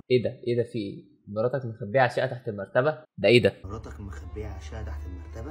ايه ده ايه ده في ايه مراتك مخبيه عشاء تحت المرتبه ده ايه ده مراتك مخبيه عشاء تحت المرتبه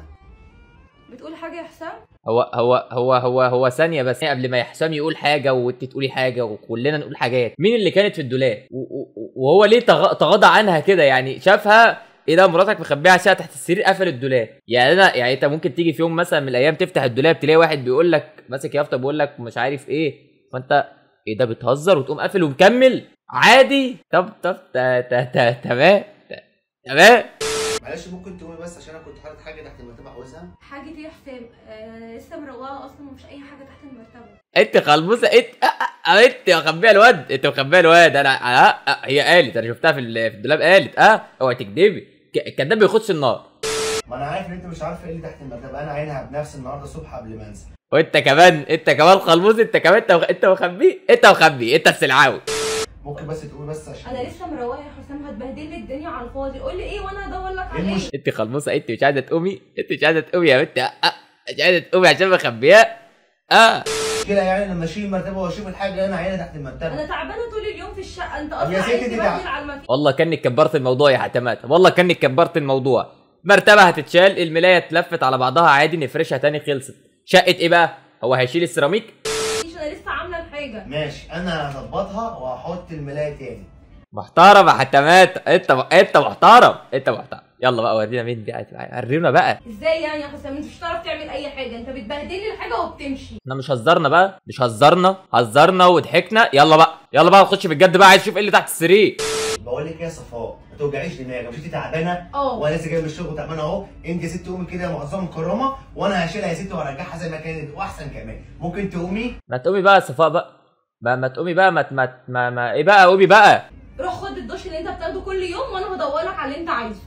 بتقول حاجه يا حسام هو هو هو هو هو ثانيه بس قبل ما حسام يقول حاجه وانت تقولي حاجه وكلنا نقول حاجات مين اللي كانت في الدولاب و- و- وهو ليه تغ- تغاضى عنها كده يعني شافها ايه ده مراتك مخبيه عشاء تحت السرير قفل الدولاب يعني انا يعني انت ممكن تيجي في يوم مثلا من الايام تفتح الدولاب تلاقي واحد بيقول لك ماسك يافطه بيقول لك مش عارف ايه فانت ايه ده بتهزر وتقوم قافل ومكمل عادي طب طب تا- تا- تا- تمام تا- تمام معلش ممكن تقومي بس عشان انا كنت حاطط حاجه تحت المرتبه عاوزها حاجه ايه يا حسام آه لسه مروقه اصلا ومفيش اي حاجه تحت المرتبه انت خلبوسه انت أه، أه، انت مخبيه الواد انت مخبيه الواد انا أه أه هي قالت انا شفتها في ال- في الدولاب قالت اه اوعي تكدبي ك- الكداب بيخش النار ما انا عارف ان انت مش عارفه ايه اللي تحت المرتبه انا عينها بنفسي النهارده الصبح قبل ما انزل وانت كمان انت كمان خلبوس انت كمان انت مخ- انت مخبيه انت مخبيه انت السلعاوي ممكن بس تقومي بس عشان انا لسه مروقه يا حسام هتبهدل لي الدنيا على الفاضي قول لي ايه وانا ادور لك ايه على ايه المشكله انت خلبوسه انت مش عايزه تقومي انت مش عايزه تقومي يا بنت أه أه، مش عايزه تقومي عشان مخبياه اه يعني لما اشيل المرتبه واشوف الحاجه اللي انا عينها تحت المرتبه انا تعبانه طول اليوم في الشقه انت طب اصلا يا ستي عايز انت تبهدل تع- على المكان والله كانك كبرت الموضوع يا حتمات والله كانك كبرت الموضوع مرتبه هتتشال الملايه اتلفت على بعضها عادي نفرشها تاني خلصت شقه ايه بقى هو هيشيل السيراميك مفيش انا لسه عامله الحاجه ماشي انا هظبطها وهحط الملايه تاني محترم يا حتمات انت انت محترم انت محترم يلا بقى ورينا مين دي ورينا بقى ازاي يعني يا حسام انت مش هتعرف تعمل اي حاجه انت بتبهدل لي الحاجه وبتمشي احنا مش هزرنا بقى مش هزرنا هزرنا وضحكنا يلا بقى يلا بقى نخش في الجد بقى عايز اشوف ايه اللي تحت السرير بقول لك ايه يا صفاء ما توجعيش دماغك مش انت تعبانه اه وانا لسه جاي من الشغل تعبانه اهو انت يا ست قومي كده يا معظمه مكرمه وانا هشيلها يا ست وارجعها زي ما كانت واحسن كمان ممكن تقومي ما تقومي بقى يا صفاء بقى ما, ما تقومي بقى ما, ما, ما, ما ايه بقى قومي بقى روح خد الدش اللي انت بتاخده كل يوم وانا هدور لك على اللي انت عايزه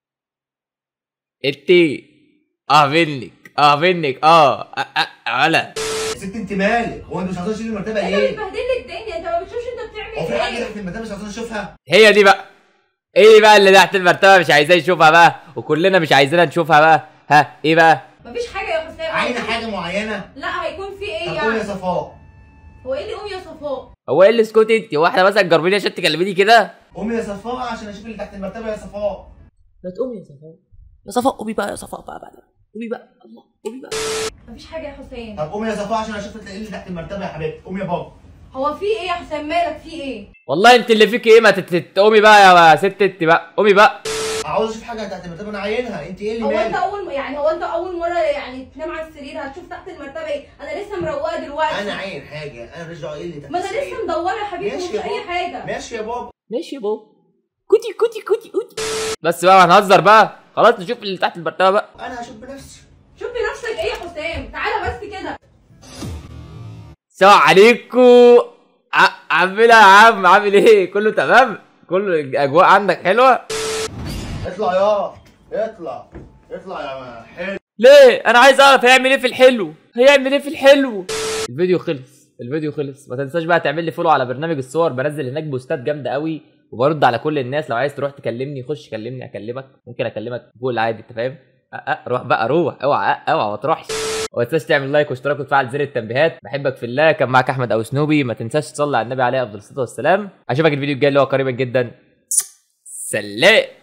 انت اه منك اه منك اه اه اه ولا يا ست انت مالك هو انت مش عاوزه تشيلي المرتبه انت ليه؟ بتبهدل لي الدنيا انت ما بتشوفش انت هو في بتعمل حاجه ايه تحت المرتبه مش عاوزين نشوفها؟ هي دي بقى ايه بقى اللي تحت المرتبه مش عايزاه يشوفها بقى وكلنا مش عايزينها نشوفها بقى ها ايه بقى مفيش حاجه يا حسام عايزه حاجه معينه؟ لا هيكون في ايه طب قومي يا يعني صفاء هو ايه اللي قوم يا صفاء هو ايه اللي اسكتي انت هو احنا مثلا جربيني عشان تكلميني كده قومي يا صفاء عشان اشوف اللي تحت المرتبه يا صفاء ما تقومي يا صفاء يا صفاء قومي بقى يا صفاء بقى بعد قومي بقى الله قومي بقى مفيش حاجه يا حسام طب قومي يا صفاء عشان اشوف ايه اللي تحت المرتبه يا حبيبتي قومي يا بابا هو في ايه يا حسام مالك في ايه والله انت اللي فيك ايه ما تت- تت- تقومي بقى يا ست انت بقى قومي بقى عاوز اشوف حاجه تحت المرتبه انا عاينها انت ايه اللي هو انت مالك؟ اول يعني هو انت اول مره يعني تنام على السرير هتشوف تحت المرتبه ايه انا لسه مروقه دلوقتي انا عاين حاجه انا ماليش دعوه ايه اللي تحت ما انا السرير. لسه مدوره يا حبيبي ماشي مش يا اي بابا. حاجه ماشي يا بابا ماشي يا بابا كوتي كوتي كوتي كوتي بس بقى هنهزر بقى خلاص نشوف اللي تحت المرتبه بقى انا هشوف بنفسي شوف بنفسك ايه يا حسام تعالى بس كده السلام عليكم ع- عاملها يا عم عامل ايه كله تمام كله الاجواء عندك حلوه اطلع يا اطلع اطلع يا حلو ليه انا عايز اعرف هيعمل ايه في الحلو هيعمل ايه في الحلو الفيديو خلص الفيديو خلص ما تنساش بقى تعمل لي فولو على برنامج الصور بنزل هناك بوستات جامده قوي وبرد على كل الناس لو عايز تروح تكلمني خش كلمني اكلمك ممكن اكلمك فوق العادي انت فاهم أه أه روح بقى روح اوعى أه اوعى ما تروحش وما تنساش تعمل لايك واشتراك وتفعل زر التنبيهات بحبك في الله كان معاك احمد او سنوبي ما تنساش تصلي على النبي عليه افضل الصلاه والسلام اشوفك الفيديو الجاي اللي هو قريبا جدا سلام